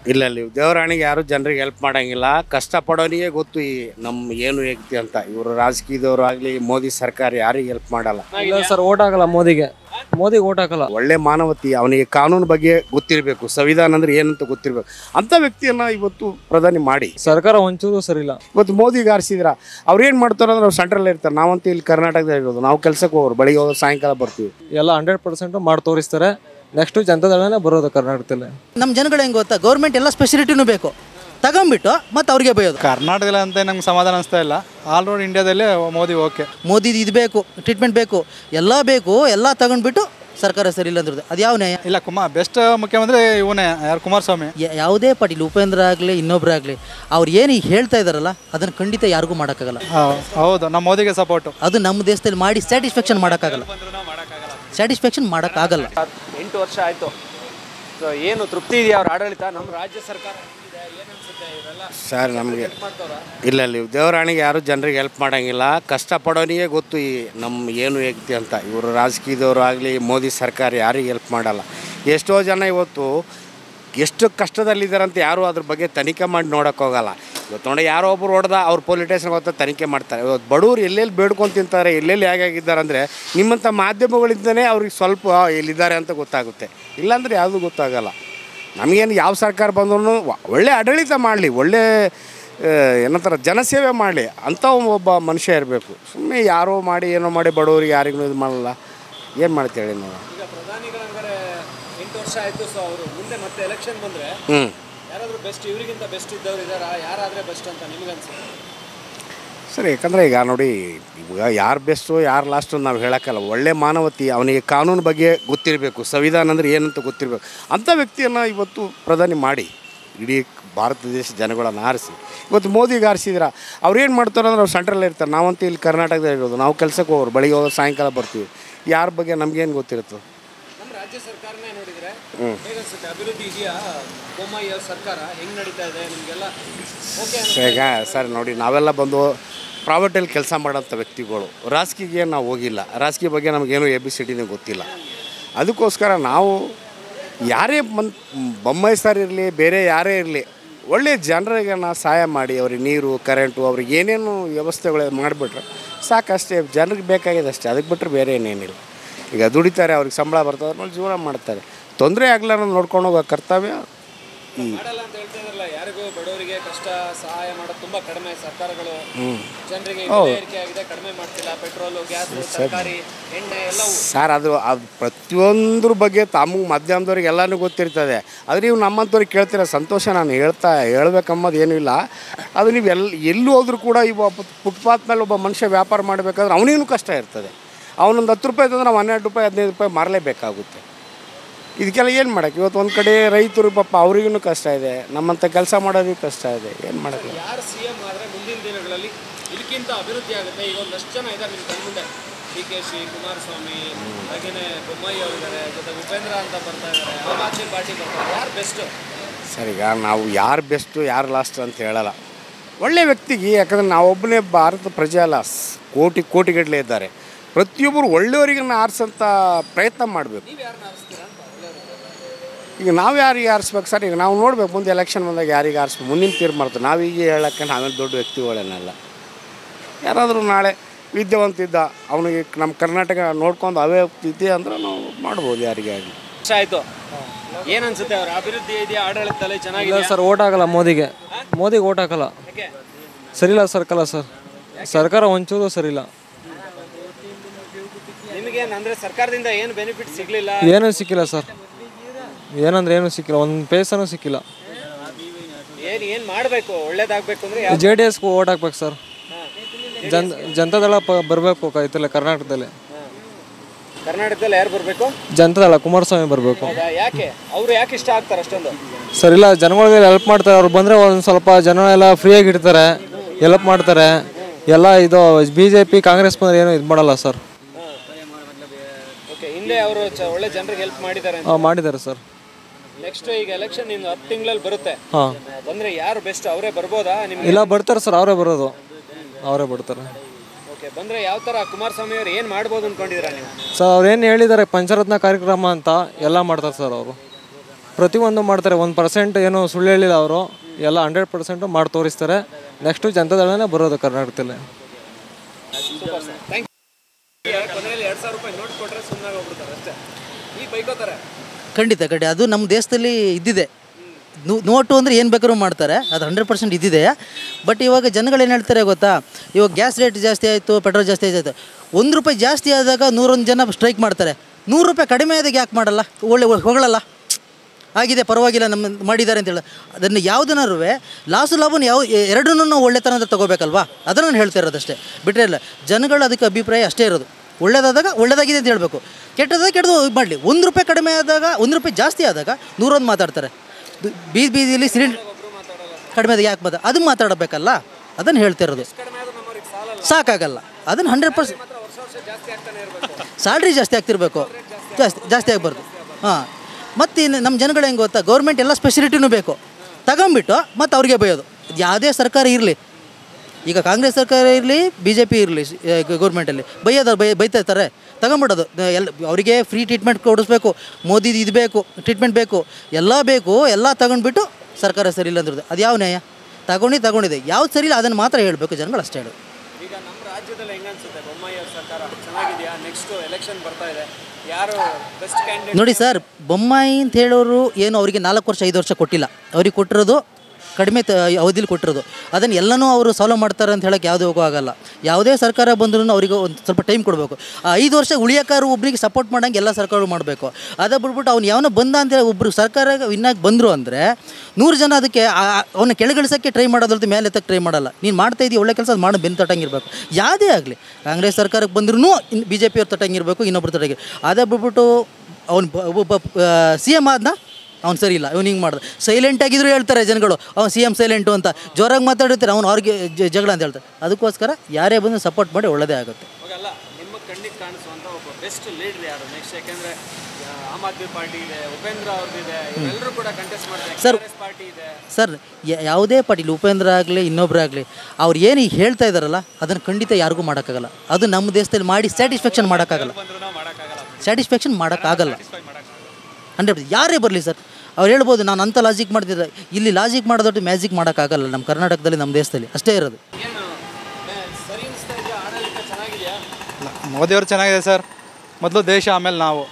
ಇಲ್ಲ ಇಲ್ಲಿ ದೇವರಾಣಿಗೆ ಯಾರು ಜನರಿಗೆ ಹೆಲ್ಪ್ ಮಾಡಂಗಿಲ್ಲ ಕಷ್ಟಪಡೋನಿಗೆ ಗೊತ್ತು ಈ ನಮ್ಮ ಏನು ವ್ಯಕ್ತಿ ಅಂತ ಇವರು ರಾಜಕೀಯದವರು ಆಗಲಿ ಮೋದಿ ಸರ್ಕಾರ ಯಾರಿಗೆ ಹೆಲ್ಪ್ ಮಾಡಲ್ಲ ಇಲ್ಲ ಸರ್ ಓಟ್ ಹಾಕಲ್ಲ ಮೋದಿಗೆ ಮೋದಿಗೆ ಓಟ್ ಹಾಕಲ್ಲ ಒಳ್ಳೆ ಮಾನವತಿ ಅವನಿಗೆ ಕಾನೂನು ಬಗ್ಗೆ ಗೊತ್ತಿರಬೇಕು ಸಂವಿಧಾನ ಅಂದ್ರೆ ಏನಂತ ಗೊತ್ತಿರಬೇಕು ಅಂಥ ವ್ಯಕ್ತಿಯನ್ನ ಇವತ್ತು ಪ್ರಧಾನಿ ಮಾಡಿ ಸರ್ಕಾರ ಒಂಚೂರು ಸರಿ ಇಲ್ಲ ಇವತ್ತು ಮೋದಿಗೆ ಆರಿಸಿದ್ರ ಅವ್ರು ಏನು ಮಾಡ್ತಾರೆ ಅಂದ್ರೆ ಅವ್ರು ಸೆಂಟ್ರಲ್ ಇರ್ತಾರೆ ನಾವಂತೂ ಇಲ್ಲಿ ಕರ್ನಾಟಕದಲ್ಲಿ ಇರೋದು ನಾವು ಕೆಲಸಕ್ಕೆ ಹೋಗೋರು ಬೆಳಿಗ್ಗೆ ಹೋಗೋದು ಸಾಯಂಕಾಲ ಬರ್ತೀವಿ ಎಲ್ಲ ಹಂಡ್ರೆಡ್ ಪರ್ಸೆಂಟ್ ಮಾಡಿ ತೋರಿಸ್ತಾರೆ ನೆಕ್ಸ್ಟ್ ಜನತಾದಳನೇ ಬರೋದು ಕರ್ನಾಟಕದಲ್ಲಿ ನಮ್ಮ ಜನಗಳು ಹೆಂಗೆ ಗೊತ್ತಾ ಗೌರ್ಮೆಂಟ್ ಎಲ್ಲ ಸ್ಪೆಷಲಿಟಿನೂ ಬೇಕು ತಗೊಂಬಿಟ್ಟು ಮತ್ತೆ ಅವ್ರಿಗೆ ಬೈಯೋದು ಕರ್ನಾಟಕದಲ್ಲಿ ಅಂತ ನಂಗೆ ಸಮಾಧಾನ ಅನಿಸ್ತಾ ಇಲ್ಲ ಆಲ್ ಓವರ್ ಇಂಡಿಯಾದಲ್ಲೇ ಮೋದಿ ಓಕೆ ಮೋದಿ ಇದು ಬೇಕು ಟ್ರೀಟ್ಮೆಂಟ್ ಬೇಕು ಎಲ್ಲ ಬೇಕು ಎಲ್ಲ ತಗೊಂಡ್ಬಿಟ್ಟು ಸರ್ಕಾರ ಸರಿ ಇಲ್ಲ ಅಂದ್ರದ್ದು ಅದು ಯಾವ ನ್ಯಾಯ ಇಲ್ಲ ಕುಮಾರ್ ಬೆಸ್ಟ್ ಮುಖ್ಯಮಂತ್ರಿ ಇವನೇ ಯಾರು ಕುಮಾರಸ್ವಾಮಿ ಯ- ಯಾವುದೇ ಪಾಟೀಲ್ ಉಪೇಂದ್ರ ಆಗಲಿ ಇನ್ನೊಬ್ಬರಾಗಲಿ ಅವ್ರು ಏನು ಈಗ ಹೇಳ್ತಾ ಇದ್ದಾರಲ್ಲ ಅದನ್ನು ಖಂಡಿತ ಯಾರಿಗೂ ಮಾಡೋಕ್ಕಾಗಲ್ಲ ಹಾ, ಹೌದು ನಮ್ಮ ಮೋದಿಗೆ ಸಪೋರ್ಟು ಅದು ನಮ್ಮ ದೇಶದಲ್ಲಿ ಮಾಡಿ ಸ್ಯಾಟಿಸ್ಫ್ಯಾಕ್ಷನ್ ಮಾಡೋಕ್ಕಾಗಲ್ಲ ಸ್ಯಾಟಿಸ್ಫ್ಯಾಕ್ಷನ್ ಮಾಡೋಕ್ಕಾಗಲ್ಲ ಎಂಟು ವರ್ಷ ಆಯಿತು ಸೊ ಏನು ತೃಪ್ತಿ ಇದೆಯಾ ಅವ್ರ ಆಡಳಿತ ನಮ್ಮ ರಾಜ್ಯ ಸರ್ಕಾರ ಹೇಗಿದೆ? ಏನ್ ಅನ್ಸುತ್ತೆ ಇವರೆಲ್ಲ ಸರ್ ನಮಗೆ ಇಲ್ಲ ಇಲ್ಲಿ ದೇವರಾಣಿಗೆ ಯಾರು ಜನರಿಗೆ ಹೆಲ್ಪ್ ಮಾಡಂಗಿಲ್ಲ ಕಷ್ಟಪಡೋನಿಗೆ ಗೊತ್ತು ಈ ನಮ್ಮ ಏನು ವ್ಯಕ್ತಿ ಅಂತ ಇವರು ರಾಜಕೀಯದವರು ಆಗಲಿ ಮೋದಿ ಸರ್ಕಾರ ಯಾರಿಗೆ ಹೆಲ್ಪ್ ಮಾಡಲ್ಲ ಎಷ್ಟೋ ಜನ ಇವತ್ತು ಎಷ್ಟು ಕಷ್ಟದಲ್ಲಿದ್ದಾರೆ ಅಂತ ಯಾರು ಅದ್ರ ಬಗ್ಗೆ ತನಿಖೆ ಮಾಡಿ ನೋಡೋಕೆ ಹೋಗಲ್ಲ ಇವತ್ತು ನೋಡಿ ಯಾರೋ ಒಬ್ರು ಹೊಡೆದ ಅವ್ರು ಪೊಲೀಸ್ ಸ್ಟೇಷನ್ಗೆ ಹೋಗ್ತಾ ತನಿಖೆ ಮಾಡ್ತಾರೆ ಇವತ್ತು ಬಡವ್ರು ಎಲ್ಲೆಲ್ಲಿ ಬೇಡ್ಕೊಂಡು ತಿಂತಾರೆ ಎಲ್ಲೆಲ್ಲಿ ಹೇಗಾಗಿದ್ದಾರೆ ಅಂದರೆ ನಿಮ್ಮಂಥ ಮಾಧ್ಯಮಗಳಿಂದನೇ ಅವ್ರಿಗೆ ಸ್ವಲ್ಪ ಎಲ್ಲಿದ್ದಾರೆ ಅಂತ ಗೊತ್ತಾಗುತ್ತೆ ಇಲ್ಲಾಂದರೆ ಯಾವುದೂ ಗೊತ್ತಾಗಲ್ಲ ನಮಗೇನು ಯಾವ ಸರ್ಕಾರ ಬಂದ್ರೂ ಒಳ್ಳೆ ಆಡಳಿತ ಮಾಡಲಿ ಒಳ್ಳೆ ಆ, ಏನಂತಾರೆ ಜನಸೇವೆ ಮಾಡಲಿ ಅಂಥ ಒಬ್ಬ ಮನುಷ್ಯ ಇರಬೇಕು ಸುಮ್ಮನೆ ಯಾರೋ ಮಾಡಿ ಏನೋ ಮಾಡಿ ಬಡವರಿಗೆ ಯಾರಿಗೂ ಇದು ಮಾಡಲ್ಲ ಏನು ಮಾಡ್ತೇಳಿ ನಾವು ಈಗ ಪ್ರಧಾನಿಗಳಂಗಾರೆ ಎಂಟು ವರ್ಷ ಆಯಿತು ಸೊ ಅವರು ಮುಂದೆ ಮತ್ತೆ ಎಲೆಕ್ಷನ್ ಬಂದರೆ ಹ್ಞೂ ಯಾರಾದರೂ ಬೆಸ್ಟ್ ಇವರಿಗಿಂತ ಬೆಸ್ಟ್ ಇದ್ದವ್ರು ಇದ್ದಾರಾ ಯಾರಾದರೆ ಬೆಸ್ಟ್ ಅಂತ ನಿಮಗನ್ಸುತ್ತೆ ಸರಿ ಯಾಕಂದರೆ ಈಗ ನೋಡಿ ಇವಾಗ ಯಾರು ಬೆಸ್ಟು ಯಾರು ಲಾಸ್ಟು ನಾವು ಹೇಳೋಕ್ಕಲ್ಲ ಒಳ್ಳೆ ಮಾನವತಿ ಅವನಿಗೆ ಕಾನೂನು ಬಗ್ಗೆ ಗೊತ್ತಿರಬೇಕು ಸಂವಿಧಾನ ಅಂದರೆ ಏನಂತ ಗೊತ್ತಿರಬೇಕು ಅಂಥ ವ್ಯಕ್ತಿಯನ್ನು ಇವತ್ತು ಪ್ರಧಾನಿ ಮಾಡಿ ಇಡೀ ಭಾರತ ದೇಶ ಜನಗಳನ್ನು ಆರಿಸಿ ಇವತ್ತು ಮೋದಿಗೆ ಆರಿಸಿದ್ರ ಅವ್ರು ಏನು ಮಾಡ್ತಾರೆ ಅಂದ್ರೆ ಅವ್ರು ಸೆಂಟ್ರಲ್ ಇರ್ತಾರೆ ನಾವಂತೂ ಇಲ್ಲಿ ಕರ್ನಾಟಕದಲ್ಲಿ ಇರೋದು ನಾವು ಕೆಲಸಕ್ಕೆ ಹೋಗೋರು ಬೆಳಿಗ್ಗೆ ಹೋಗೋದು ಸಾಯಂಕಾಲ ಬರ್ತೀವಿ ಯಾರ ಬಗ್ಗೆ ನಮಗೇನು ಗೊತ್ತಿರುತ್ತೆ ನಮ್ಮ ರಾಜ್ಯ ಸರ್ಕಾರನೇ ನೋಡಿದರೆ ಹೇಗನ್ಸುತ್ತೆ ಅಭಿವೃದ್ಧಿ ಇದೆಯಾ ಬೊಮ್ಮಾಯಿ ಅವ್ರ ಸರ್ಕಾರ ಹೆಂಗೆ ನಡೀತಾ ಇದೆ ನಿಮಗೆಲ್ಲ ಓಕೆ ಈಗ ಸರ್ ನೋಡಿ ನಾವೆಲ್ಲ ಬಂದು ಪ್ರೈವೇಟಲ್ಲಿ ಕೆಲಸ ಮಾಡೋಂಥ ವ್ಯಕ್ತಿಗಳು ರಾಜಕೀಯಕ್ಕೆ ನಾವು ಹೋಗಿಲ್ಲ ರಾಜಕೀಯ ಬಗ್ಗೆ ನಮಗೇನು ಎ ಬಿ ಸಿ ಡಿನೇ ಗೊತ್ತಿಲ್ಲ ಅದಕ್ಕೋಸ್ಕರ ನಾವು ಯಾರೇ ಮನ್ ಬೊಮ್ಮಾಯಿ ಸರ್ ಇರಲಿ ಬೇರೆ ಯಾರೇ ಇರಲಿ ಒಳ್ಳೆಯ ಜನರಿಗೆ ನಾ ಸಹಾಯ ಮಾಡಿ ಅವ್ರಿಗೆ ನೀರು ಕರೆಂಟು ಅವ್ರಿಗೆ ಏನೇನು ವ್ಯವಸ್ಥೆಗಳು ಮಾಡಿಬಿಟ್ರೆ ಸಾಕಷ್ಟೇ ಜನರಿಗೆ ಬೇಕಾಗಿದೆ ಅಷ್ಟೇ ಅದಕ್ಕೆ ಬಿಟ್ಟರೆ ಬೇರೆ ಏನೇನಿಲ್ಲ ಈಗ ದುಡಿತಾರೆ ಅವ್ರಿಗೆ ಸಂಬಳ ಬರ್ತದೆ ಅದ್ರಲ್ಲಿ ಜೀವನ ಮಾಡ್ತಾರೆ ತೊಂದರೆ ಆಗಲಾರ ನೋಡ್ಕೊಂಡು ಹೋಗೋ ಕರ್ತವ್ಯ ಈ ಮಾಡಲ್ಲ ಅಂತ ಹೇಳ್ತಾ ಇದ್ರಲ್ಲ ಯಾರಿಗೂ ಬಡವರಿಗೆ ಕಷ್ಟ ಸಹಾಯ ಮಾಡೋದು ತುಂಬಾ ಕಡಿಮೆ ಸರ್ಕಾರಗಳು ಜನರಿಗೆ ಬೆಲೆ ಏರಿಕೆ ಆಗಿದೆ ಕಡಿಮೆ ಮಾಡ್ತಿಲ್ಲ ಪೆಟ್ರೋಲು ಗ್ಯಾಸ್ ತರಕಾರಿ ಎಣ್ಣೆ ಎಲ್ಲವೂ ಸರ್ ಅದು ಅದು ಪ್ರತಿಯೊಂದ್ರ ಬಗ್ಗೆ ತಮಗೆ ಮಾಧ್ಯಮದವ್ರಿಗೆ ಎಲ್ಲನೂ ಗೊತ್ತಿರ್ತದೆ ಆದರೆ ನೀವು ನಮ್ಮಂಥವ್ರಿಗೆ ಕೇಳ್ತೀರ ಸಂತೋಷ ನಾನು ಹೇಳ್ತಾ ಹೇಳ್ಬೇಕಂಬದು ಏನೂ ಇಲ್ಲ ಅದು ನೀವು ಎಲ್ಲಿ ಎಲ್ಲಿ ಹೋದ್ರೂ ಕೂಡ ಇವ ಫುಟ್ಪಾತ್ ಮೇಲೆ ಒಬ್ಬ ಮನುಷ್ಯ ವ್ಯಾಪಾರ ಮಾಡಬೇಕಾದ್ರೆ ಅವನಿಗೂ ಕಷ್ಟ ಇರ್ತದೆ ಅವನೊಂದು ಹತ್ತು ರೂಪಾಯಿ ತಂದ್ರೆ ನಾವು ಹನ್ನೆರಡು ರೂಪಾಯಿ ಹದಿನೈದು ರೂಪಾಯಿ ಮಾರಲೇಬೇಕಾಗುತ್ತೆ ಇದಕ್ಕೆಲ್ಲ ಏನು ಮಾಡೋಕ್ಕೆ ಇವತ್ತು ಒಂದು ಕಡೆ ರೈತರು ಪಾಪ ಅವ್ರಿಗೂ ಕಷ್ಟ ಇದೆ ನಮ್ಮಂಥ ಕೆಲಸ ಮಾಡೋರಿಗೂ ಕಷ್ಟ ಇದೆ ಏನು ಮಾಡೋಕ್ಕೆ ಯಾರು ಸಿ ಎಂ ಆದರೆ ಮುಂದಿನ ದಿನಗಳಲ್ಲಿ ಇದಕ್ಕಿಂತ ಅಭಿವೃದ್ಧಿ ಆಗುತ್ತೆ ಈಗ ಒಂದಷ್ಟು ಜನ ಇದ್ದಾರೆ ನಿಮ್ಮ ಕಣ್ಮುಂದೆ ಡಿ ಕೆ ಶಿ ಕುಮಾರಸ್ವಾಮಿ ಹಾಗೇನೆ ಬೊಮ್ಮಾಯಿ ಅವರಿದ್ದಾರೆ ಜೊತೆ ಉಪೇಂದ್ರ ಅಂತ ಬರ್ತಾ ಇದ್ದಾರೆ ಆಮ್ ಆದ್ಮಿ ಪಾರ್ಟಿ ಬರ್ತಾರೆ ಯಾರು ಬೆಸ್ಟ್ ಸರ್ ಈಗ ನಾವು ಯಾರು ಬೆಸ್ಟು ಯಾರು ಲಾಸ್ಟ್ ಅಂತ ಹೇಳಲ್ಲ ಒಳ್ಳೆ ವ್ಯಕ್ತಿಗೆ ಯಾಕಂದ್ರೆ ನಾವೊಬ್ಬನೇ ಭಾರತ ಪ್ರಜೆ ಅಲ್ಲ ಸ್- ಕೋಟಿ ಕೋಟಿಗಟ್ಟಲೆ ಇದ್ದಾರೆ ಪ್ರತಿಯೊಬ್ಬರು ಒಳ್ಳೆಯವರಿಗೆ ಆರಿಸೋಂಥ ಪ್ರಯತ್ನ ಮಾಡಬೇಕು ಈಗ ನಾವು ಯಾರಿಗೆ ಆರಿಸ್ಬೇಕು ಸರ್ ಈಗ ನಾವು ನೋಡ್ಬೇಕು ಮುಂದೆ ಎಲೆಕ್ಷನ್ ಬಂದಾಗ ಯಾರಿಗೆ ಆರಿಸ್ಬೇಕು ಮುಂದಿನ ತೀರ್ಮಾನ ಮಾಡ್ತೀವಿ ನಾವೀಗ ಹೇಳೋಕ್ಕೆ ನಾವೇನು ದೊಡ್ಡ ವ್ಯಕ್ತಿಗಳೇನಲ್ಲ ಯಾರಾದರೂ ನಾಳೆ ವಿದ್ಯಾವಂತ ಇದ್ದ ಅವನಿಗೆ ನಮ್ಮ ಕರ್ನಾಟಕ ನೋಡ್ಕೊಂಡು ಅವೇ ಇದೆ ಅಂದ್ರೆ ನಾವು ಮಾಡ್ಬೋದು ಯಾರಿಗೆ ಆಗಲಿ ವರ್ಷ ಆಯ್ತು ಏನ್ ಅನ್ಸುತ್ತೆ ಅವ್ರ ಅಭಿವೃದ್ಧಿ ಇದೆಯಾ ಆಡಳಿತದಲ್ಲಿ ಇಲ್ಲ ಚೆನ್ನಾಗಿದೆ ಸರ್ ಓಟ್ ಹಾಕಲ್ಲ ಮೋದಿಗೆ ಮೋದಿಗೆ ಓಟ್ ಹಾಕಲ್ಲ ಯಾಕೆ ಸರಿ ಇಲ್ಲ ಸರ್ಕಲ್ಲ ಸರ್ ಸರ್ಕಾರ ಒಂಚೂರು ಸರಿ ಇಲ್ಲ ನಿಮಗೇನು ಅಂದ್ರೆ ಸರ್ಕಾರದಿಂದ ಏನು ಬೆನಿಫಿಟ್ ಸಿಗ್ಲಿಲ್ಲ ಏನೂ ಸಿಕ್ಕಿಲ್ಲ ಸರ್ ಏನಂದ್ರೆ ಏನೂ ಸಿಕ್ಕಿಲ್ಲ ಒಂದು ಪೈಸನೂ ಸಿಕ್ಕಿಲ್ಲ ಏನ್ ಏನ್ ಮಾಡ್ಬೇಕು ಒಳ್ಳೇದಾಗ್ಬೇಕು ಅಂದ್ರೆ ಯಾವ ಜೆ ಡಿ ಎಸ್ಗೂ ಓಟ್ ಹಾಕ್ಬೇಕು ಸರ್ ಜನ್ ಜನತಾದಳ ಪ ಬರಬೇಕು ಕಾಯ್ತಲ್ಲ ಕರ್ನಾಟಕದಲ್ಲಿ ಕರ್ನಾಟಕದಲ್ಲಿ ಯಾರು ಬರ್ಬೇಕು ಜನತಾದಳ ಕುಮಾರಸ್ವಾಮಿ ಬರಬೇಕು ಹೌದಾ ಯಾಕೆ ಅವ್ರು ಯಾಕೆ ಇಷ್ಟ ಆಗ್ತಾರೆ ಅಷ್ಟೊಂದು ಸರ್ ಇಲ್ಲ ಜನಗಳಿಗೆ ಹೆಲ್ಪ್ ಮಾಡ್ತಾರೆ ಅವ್ರು ಬಂದರೆ ಒಂದು ಸ್ವಲ್ಪ ಜನ ಎಲ್ಲ ಫ್ರೀಯಾಗಿ ಇಡ್ತಾರೆ ಹೆಲ್ಪ್ ಮಾಡ್ತಾರೆ ಎಲ್ಲ ಇದು ಬಿ ಜೆ ಪಿ ಕಾಂಗ್ರೆಸ್ ಬಂದ್ರೆ ಏನೂ ಇದು ಮಾಡಲ್ಲ ಸರ್ ಓಕೆ ಹಿಂದೆ ಅವರು ಒಳ್ಳೆ ಜನರಿಗೆ ಹೆಲ್ಪ್ ಮಾಡಿದ್ದಾರೆ ಹಾಂ ಮಾಡಿದ್ದಾರೆ ಸರ್ ನೆಕ್ಸ್ಟ್ ಈಗ ಎಲೆಕ್ಷನ್ ಇನ್ನು ಹತ್ತು ತಿಂಗಳಲ್ಲಿ ಬರುತ್ತೆ ಹಾಂ ಬಂದ್ರೆ ಯಾರು ಬೆಸ್ಟ್ ಅವರೇ ಬರ್ಬೋದಾ ನಿಮ್ಗೆ ಇಲ್ಲ ಬರ್ತಾರೆ ಸರ್ ಅವರೇ ಬರೋದು ಅವರೇ ಬರ್ತಾರೆ ಓಕೆ ಬಂದ್ರೆ ಯಾವ ತರ ಕುಮಾರಸ್ವಾಮಿ ಅವ್ರು ಏನ್ ಮಾಡ್ಬೋದು ಅನ್ಕೊಂಡಿದ್ದೀರಾ ನೀವು ಸರ್ ಅವ್ರು ಏನು ಹೇಳಿದ್ದಾರೆ ಪಂಚರತ್ನ ಕಾರ್ಯಕ್ರಮ ಅಂತ ಎಲ್ಲ ಮಾಡ್ತಾರೆ ಸರ್ ಅವರು ಪ್ರತಿಯೊಂದು ಮಾಡ್ತಾರೆ ಒಂದು ಪರ್ಸೆಂಟ್ ಏನು ಸುಳ್ಳು ಹೇಳಿಲ್ಲ ಅವರು ಎಲ್ಲ ಹಂಡ್ರೆಡ್ ಪರ್ಸೆಂಟು ಮಾಡಿ ತೋರಿಸ್ತಾರೆ ನೆಕ್ಸ್ಟು ಜನತಾದಳನೇ ಬರೋದು ಕರ್ನಾಟಕದಲ್ಲಿ ಕೊನೆಯಲ್ಲಿ ಎರಡು ಸಾವಿರ ರೂಪಾಯಿ ನೋಟ್ ಕೊಟ್ಟರೆ ಸುಮ್ಮನೆ ಹೋಗ್ಬಿಡ್ತಾರೆ ಅಷ್ಟೇ ಈಗ ಬೈಕೋತಾರೆ ಖಂಡಿತ ಖಂಡಿತ ಅದು ನಮ್ಮ ದೇಶದಲ್ಲಿ ಇದ್ದಿದೆ ನೋ- ನೋಟು ಅಂದರೆ ಏನು ಬೇಕಾದ್ರೂ ಮಾಡ್ತಾರೆ ಅದು ಹಂಡ್ರೆಡ್ ಪರ್ಸೆಂಟ್ ಇದ್ದಿದೆ ಬಟ್ ಇವಾಗ ಜನಗಳು ಏನು ಹೇಳ್ತಾರೆ ಗೊತ್ತಾ ಇವಾಗ ಗ್ಯಾಸ್ ರೇಟ್ ಜಾಸ್ತಿ ಆಯಿತು ಪೆಟ್ರೋಲ್ ಜಾಸ್ತಿ ಆಯಿತು ಒಂದು ರೂಪಾಯಿ ಜಾಸ್ತಿ ಆದಾಗ ನೂರೊಂದು ಜನ ಸ್ಟ್ರೈಕ್ ಮಾಡ್ತಾರೆ ನೂರು ರೂಪಾಯಿ ಕಡಿಮೆ ಆದಾಗ ಯಾಕೆ ಮಾಡಲ್ಲ ಒಳ್ಳೆ ಹೊಗಳಲ್ಲ ಆಗಿದೆ ಪರವಾಗಿಲ್ಲ ನಮ್ಮ ಮಾಡಿದ್ದಾರೆ ಅಂತೇಳಿ ಅದನ್ನು ಯಾವುದನ್ನಾರು ಲಾಸು ಲಾಭನ ಯಾವ ಎರಡನ್ನೂ ನಾವು ಒಳ್ಳೆತನದ ತಗೋಬೇಕಲ್ವಾ ಅದನ್ನು ನಾನು ಹೇಳ್ತಾ ಇರೋದಷ್ಟೇ ಬಿಟ್ಟರೆ ಇಲ್ಲ ಜನಗಳು ಅದಕ್ಕೆ ಅಭಿಪ್ರಾಯ ಅಷ್ಟೇ ಇರೋದು ಒಳ್ಳೇದಾದಾಗ ಒಳ್ಳೇದಾಗಿದೆ ಅಂತ ಹೇಳಬೇಕು ಕೆಟ್ಟದಾಗ ಕೆಟ್ಟದು ಮಾಡಲಿ ಒಂದು ರೂಪಾಯಿ ಕಡಿಮೆ ಆದಾಗ ಒಂದು ರೂಪಾಯಿ ಜಾಸ್ತಿ ಆದಾಗ ನೂರೊಂದು ಮಾತಾಡ್ತಾರೆ ಬಿ- ಬೀದಿ ಬೀದಿಯಲ್ಲಿ ಸಿಲಿಂಡರ್ ಕಡಿಮೆ ಆದಾಗ ಯಾಕೆ ಮಾತಾ ಅದು ಮಾತಾಡಬೇಕಲ್ಲ ಅದನ್ನು ಹೇಳ್ತಾ ಇರೋದು ಸಾಕಾಗಲ್ಲ ಅದನ್ನು ಹಂಡ್ರೆಡ್ ಪರ್ಸೆಂಟ್ ಸ್ಯಾಲ್ರಿ ಜಾಸ್ತಿ ಆಗ್ತಿರ್ಬೇಕು ಜಾಸ್ತಿ ಜಾಸ್ತಿ ಆಗಬಾರ್ದು ಹಾಂ ಮತ್ತು ಇನ್ನು ನಮ್ಮ ಜನಗಳು ಹೆಂಗೆ ಗೊತ್ತಾ ಗೌರ್ಮೆಂಟ್ ಎಲ್ಲ ಸ್ಪೆಷಲಿಟಿನೂ ಬೇಕು ತಗೊಂಬಿಟ್ಟು ಮತ್ತು ಅವ್ರಿಗೆ ಬೈಯೋದು ಇದು ಯಾವುದೇ ಸರ್ಕಾರ ಇರಲಿ ಈಗ ಕಾಂಗ್ರೆಸ್ ಸರ್ಕಾರ ಇರಲಿ ಬಿ ಜೆ ಪಿ ಇರಲಿ ಗೌರ್ಮೆಂಟಲ್ಲಿ ಬೈಯೋದು ಬೈ ಬೈತಾ ಇರ್ತಾರೆ ತಗೊಂಬಿಡೋದು ಎಲ್ಲ ಅವರಿಗೆ ಫ್ರೀ ಟ್ರೀಟ್ಮೆಂಟ್ ಕೊಡಿಸ್ಬೇಕು ಮೋದಿ ಇದು ಬೇಕು ಟ್ರೀಟ್ಮೆಂಟ್ ಬೇಕು ಎಲ್ಲ ಬೇಕು ಎಲ್ಲ ತಗೊಂಡ್ಬಿಟ್ಟು ಸರ್ಕಾರ ಸರಿ ಇಲ್ಲ ಅಂದ್ರದ್ದು ಅದು ಯಾವ ನ್ಯಾಯ ತಗೊಂಡು ತಗೊಂಡಿದೆ ಯಾವ್ದು ಸರಿ ಇಲ್ಲ ಅದನ್ನು ಮಾತ್ರ ಹೇಳಬೇಕು ಜನಗಳು ಅಷ್ಟೇ ಹೇಳೋದು ಈಗ ನಮ್ಮ ರಾಜ್ಯದಲ್ಲಿ ಹೆಂಗ ಅನ್ಸುತ್ತೆ ಬೊಮ್ಮಾಯಿ ಅವ್ರ ಸರ್ಕಾರ ಚೆನ್ನಾಗಿದೆಯಾ ನೆಕ್ಸ್ಟ್ ಎಲೆಕ್ಷನ್ ಬರ್ತಾ ಇದೆ ಯಾರು ಬೆಸ್ಟ್ ಕ್ಯಾಂಡಿಡೇಟ್ ನೋಡಿ ಸರ್ ಬೊಮ್ಮಾಯಿ ಅಂತ ಹೇಳೋರು ಏನು ಅವರಿಗೆ ನಾಲ್ಕು ವರ್ಷ ಐದು ವರ್ಷ ಕೊಟ್ಟಿಲ್ಲ ಅವ್ರಿಗೆ ಕೊಟ್ಟಿರೋದು ಕಡಿಮೆ ತ ಅವಧಿಲಿ ಕೊಟ್ಟಿರೋದು ಅದನ್ನು ಎಲ್ಲನೂ ಅವರು ಸಾಲ್ವ್ ಮಾಡ್ತಾರೆ ಅಂತ ಹೇಳೋಕ್ಕೆ ಯಾವುದೇ ಹೋಗೋ ಆಗಲ್ಲ ಯಾವುದೇ ಸರ್ಕಾರ ಬಂದ್ರೂ ಅವರಿಗೆ ಒಂದು ಸ್ವಲ್ಪ ಟೈಮ್ ಕೊಡಬೇಕು ಆ ಐದು ವರ್ಷ ಉಳಿಯೋಕ್ಕಾರು ಒಬ್ರಿಗೆ ಸಪೋರ್ಟ್ ಮಾಡಂಗೆ ಎಲ್ಲ ಸರ್ಕಾರ ಮಾಡಬೇಕು ಅದೇ ಬಿಟ್ಬಿಟ್ಟು ಅವ್ನು ಯಾವನೋ ಬಂದ ಅಂತೇಳಿ ಒಬ್ಬರು ಸರ್ಕಾರ ವಿನ್ನಾಗಿ ಬಂದರು ಅಂದರೆ ನೂರು ಜನ ಅದಕ್ಕೆ ಅವನ್ನ ಕೆಳಗಿಳಿಸೋಕ್ಕೆ ಟ್ರೈ ಮಾಡೋದಲ್ದು ಮೇಲೆ ಎತ್ತಕ್ಕೆ ಟ್ರೈ ಮಾಡಲ್ಲ ನೀನು ಮಾಡ್ತಾ ಇದೀಯ ಒಳ್ಳೆ ಕೆಲಸ ಮಾಡಿ ಬೆನ್ನು ತಟ್ಟಂಗಿರ್ಬೇಕು ಯಾವುದೇ ಆಗಲಿ ಕಾಂಗ್ರೆಸ್ ಸರ್ಕಾರಕ್ಕೆ ಬಂದ್ರೂ ಇನ್ನು ಬಿ ಜೆ ಪಿಯವ್ರು ತಟ್ಟಂಗಿರ್ಬೇಕು ಇನ್ನೊಬ್ರು ತಟ್ಟಂಗಿರ್ ಅದೇ ಬಿಟ್ಬಿಟ್ಟು ಅವ್ನು ಒಬ್ಬ ಸಿ ಎಮ್ ಆದ್ನ ಅವ್ನು ಸರಿ ಇಲ್ಲ ಅವ್ನು ಹಿಂಗೆ ಮಾಡ್ದೆ ಸೈಲೆಂಟ್ ಆಗಿದ್ರು ಹೇಳ್ತಾರೆ ಜನಗಳು ಅವ್ನು ಸಿ ಎಮ್ ಸೈಲೆಂಟು ಅಂತ ಜೋರಾಗಿ ಮಾತಾಡಿರ್ತಾರೆ ಅವ್ನು ಅವ್ರಿಗೆ ಜ- ಜಗಳ ಅಂತ ಹೇಳ್ತಾರೆ ಅದಕ್ಕೋಸ್ಕರ ಯಾರೇ ಬಂದು ಸಪೋರ್ಟ್ ಮಾಡಿ ಒಳ್ಳೆಯದೇ ಆಗುತ್ತೆ ಹೋಗಲ್ಲ ನಿಮ್ಮ ಕಣ್ಣಿಗೆ ಕಾಣಿಸುವಂತ ಒಬ್ಬ ಬೆಸ್ಟ್ ಲೀಡರ್ ಯಾರು ನೆಕ್ಸ್ಟ್ ಯಾಕೆಂದ್ರೆ ಆ, ಆಮ್ ಆದ್ಮಿ ಪಾರ್ಟಿ ಇದೆ ಉಪೇಂದ್ರ ಅವ್ರದ್ದಿದೆ ಇವರೆಲ್ಲರೂ ಕೂಡ ಕಂಟೆಸ್ಟ್ ಮಾಡ್ತಾರೆ ಸರ್- ಕಾಂಗ್ರೆಸ್ ಪಾರ್ಟಿ ಇದೆ ಸರ್ ಯ- ಯಾವುದೇ ಪಾಟೀಲ್ ಉಪೇಂದ್ರ ಆಗಲಿ ಇನ್ನೊಬ್ರು ಆಗಲಿ ಅವ್ರು ಏನು ಈಗ ಹೇಳ್ತಾ ಇದ್ದಾರಲ್ಲ ಅದನ್ನು ಖಂಡಿತ ಯಾರಿಗೂ ಮಾಡೋಕ್ಕಾಗಲ್ಲ ಅದು ನಮ್ಮ ದೇಶದಲ್ಲಿ ಮಾಡಿ ಸ್ಯಾಟಿಸ್ಫ್ಯಾಕ್ಷನ್ ಮಾಡೋಕ್ಕಾಗಲ್ಲ ಬಂದ್ರು ನಾವು ಮಾಡೋಕ್ಕಾಗಲ್ಲ ಸ್ಯಾಟಿಸ್ಫ್ಯಾಕ್ಷನ್ ಮಾಡೋಕ್ಕಾಗಲ್ಲ ಹಂಡ್ರೆಡ್ ಯಾರೇ ಬರಲಿ ಸರ್ ಅವ್ರು ಹೇಳ್ಬೋದು ನಾನು ಅಂಥ ಲಾಜಿಕ್ ಮಾಡ್ತಿದ್ದೆ ಇಲ್ಲಿ ಲಾಜಿಕ್ ಮಾಡೋದೊಟ್ಟು ಮ್ಯಾಜಿಕ್ ಮಾಡೋಕ್ಕಾಗಲ್ಲ ನಮ್ಮ ಕರ್ನಾಟಕದಲ್ಲಿ ನಮ್ಮ ದೇಶದಲ್ಲಿ ಅಷ್ಟೇ ಇರೋದು ಏನು ಆ, ಸರಿ ಅನಿಸ್ತಾ ಇದೆಯಾ ಆಡಳಿತ ಚೆನ್ನಾಗಿದೆಯಾ ಮೋದಿಯವರು ಚೆನ್ನಾಗಿದೆ ಸರ್ ಮೊದಲು ದೇಶ ಆಮೇಲೆ ನಾವು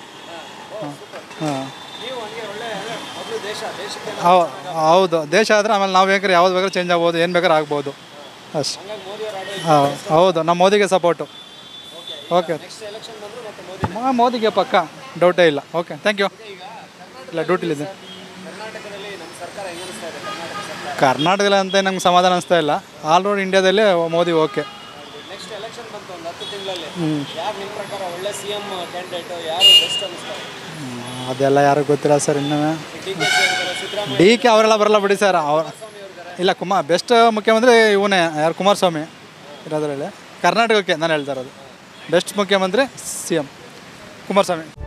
ಹಾಂ ನೀವು ಹಂಗೆ ಒಳ್ಳೆ ಅಂದ್ರೆ ಮೊದಲು ದೇಶ ದೇಶಕ್ಕೆ ಹೌದು ದೇಶ ಆದರೆ ಆಮೇಲೆ ನಾವು ಬೇಕಾದ್ರೆ ಯಾವ್ದು ಬೇಕಾದ್ರೆ ಚೇಂಜ್ ಆಗ್ಬೋದು ಏನು ಬೇಕಾದ್ರೆ ಆಗ್ಬೋದು ಅಷ್ಟು ಹಂಗಾಗಿ ಮೋದಿ ಅವರ ಆಡಳಿತ ಹಾಂ ಹೌದು ನಮ್ಮ ಮೋದಿಗೆ ಸಪೋರ್ಟು ಓಕೆ ನೆಕ್ಸ್ಟ್ ಎಲೆಕ್ಷನ್ ಬಂದ್ರು ಮತ್ತೆ ಮೋದಿ ಮಾ ಮೋದಿಗೆ ಪಕ್ಕ ಡೌಟೇ ಇಲ್ಲ ಓಕೆ ಥ್ಯಾಂಕ್ ಯು ಇಲ್ಲ ಡ್ಯೂಟಿಲಿದೆ ಕರ್ನಾಟಕದಲ್ಲಿ ನಮ್ಮ ಸರ್ಕಾರ ಹೆಂಗ್ ಅನಿಸ್ತಾ ಇದೆ ಕರ್ನಾಟಕ ಸರ್ಕಾರ ಕರ್ನಾಟಕದಲ್ಲಿ ಅಂತ ನಂಗೆ ಸಮಾಧಾನ ಅನಿಸ್ತಾ ಇಲ್ಲ ಆಲ್ ಓವರ್ ಇಂಡಿಯಾದಲ್ಲೇ ಮೋದಿ ಓಕೆ ನೆಕ್ಸ್ಟ್ ಎಲೆಕ್ಷನ್ ಬಂತು ಒಂದು ಹತ್ತು ತಿಂಗಳಲ್ಲಿ ಯಾರು ನಿಮ್ಮ ಪ್ರಕಾರ ಒಳ್ಳೆ ಸಿ ಎಂ ಕ್ಯಾಂಡಿಡೇಟ್ ಯಾರು ಬೆಸ್ಟ್ ಅನಿಸ್ತಾರೆ ಅದೆಲ್ಲ ಯಾರಿಗೂ ಗೊತ್ತಿಲ್ಲ ಸರ್ ಇನ್ನೂ ಡಿ ಕೆ ಶಿ ಅವರಿದ್ದಾರೆ ಸಿದ್ದರಾಮಯ್ಯ ಡಿ ಕೆ ಅವರೆಲ್ಲ ಬರಲ್ಲ ಬಿಡಿ ಸರ್ ಅವ್ರ ಇಲ್ಲ ಕುಮಾರ್ ಬೆಸ್ಟ್ ಮುಖ್ಯಮಂತ್ರಿ ಇವನೇ ಯಾರು ಕುಮಾರಸ್ವಾಮಿ ಇರೋದ್ರಲ್ಲಿ ಕರ್ನಾಟಕಕ್ಕೆ ನಾನು ಹೇಳ್ತಾ ಇರೋದು ಬೆಸ್ಟ್ ಮುಖ್ಯಮಂತ್ರಿ ಸಿ ಎಮ್ ಕುಮಾರಸ್ವಾಮಿ